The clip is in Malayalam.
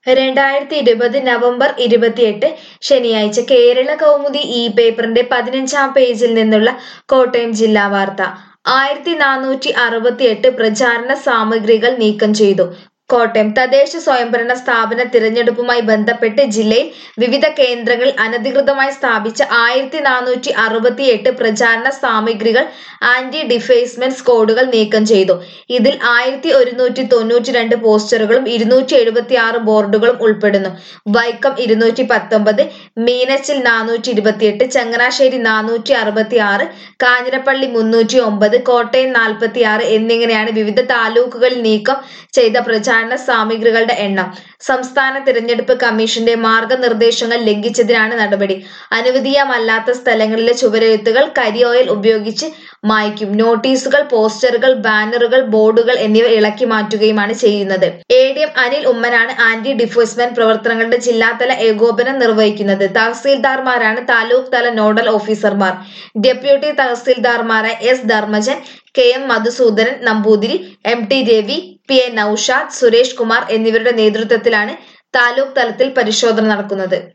രണ്ടായിരത്തി ഇരുപത് നവംബർ ഇരുപത്തിയെട്ട് ശനിയാഴ്ച കേരള കൗമുദി ഈ പേപ്പറിന്റെ പതിനഞ്ചാം പേജിൽ നിന്നുള്ള കോട്ടയം ജില്ലാ വാർത്ത ആയിരത്തി നാനൂറ്റി അറുപത്തിയെട്ട് പ്രചാരണ സാമഗ്രികൾ നീക്കം ചെയ്തു കോട്ടയം തദ്ദേശ സ്വയംഭരണ സ്ഥാപന തിരഞ്ഞെടുപ്പുമായി ബന്ധപ്പെട്ട് ജില്ലയിൽ വിവിധ കേന്ദ്രങ്ങളിൽ അനധികൃതമായി സ്ഥാപിച്ച ആയിരത്തി നാനൂറ്റി അറുപത്തിയെട്ട് പ്രചാരണ സാമഗ്രികൾ ആന്റി ഡിഫേസ്മെന്റ് സ്കോഡുകൾ നീക്കം ചെയ്തു ഇതിൽ ആയിരത്തി ഒരുന്നൂറ്റി തൊണ്ണൂറ്റി രണ്ട് പോസ്റ്ററുകളും ഇരുന്നൂറ്റി എഴുപത്തി ആറ് ബോർഡുകളും ഉൾപ്പെടുന്നു വൈക്കം ഇരുന്നൂറ്റി പത്തൊമ്പത് മീനച്ചിൽ നാനൂറ്റി ഇരുപത്തിയെട്ട് ചങ്ങനാശ്ശേരി നാനൂറ്റി അറുപത്തി ആറ് കാഞ്ഞിരപ്പള്ളി മുന്നൂറ്റി ഒമ്പത് കോട്ടയം നാൽപ്പത്തി ആറ് എന്നിങ്ങനെയാണ് വിവിധ താലൂക്കുകളിൽ നീക്കം ചെയ്ത പ്രചാരണ സാമഗ്രികളുടെ എണ്ണം സംസ്ഥാന തിരഞ്ഞെടുപ്പ് കമ്മീഷന്റെ മാർഗനിർദ്ദേശങ്ങൾ ലംഘിച്ചതിനാണ് നടപടി അനുവദീയമല്ലാത്ത സ്ഥലങ്ങളിലെ ചുവരെഴുത്തുകൾ കരിയോയിൽ ഉപയോഗിച്ച് മായ്ക്കും നോട്ടീസുകൾ പോസ്റ്ററുകൾ ബാനറുകൾ ബോർഡുകൾ എന്നിവ ഇളക്കി മാറ്റുകയുമാണ് ചെയ്യുന്നത് എ ഡി എം അനിൽ ഉമ്മനാണ് ആന്റി ഡിഫോഴ്സ്മെന്റ് പ്രവർത്തനങ്ങളുടെ ജില്ലാതല ഏകോപനം നിർവഹിക്കുന്നത് തഹസീൽദാർമാരാണ് താലൂക്ക് തല നോഡൽ ഓഫീസർമാർ ഡെപ്യൂട്ടി തഹസീൽദാർമാരായ S Dharmajan K M Madhusudanan Namboothiri M T Ravi P A Naushad Suresh Kumar എന്നിവരുടെ നേതൃത്വത്തിലാണ് താലൂക്ക് തലത്തിൽ പരിശോധന നടക്കുന്നത്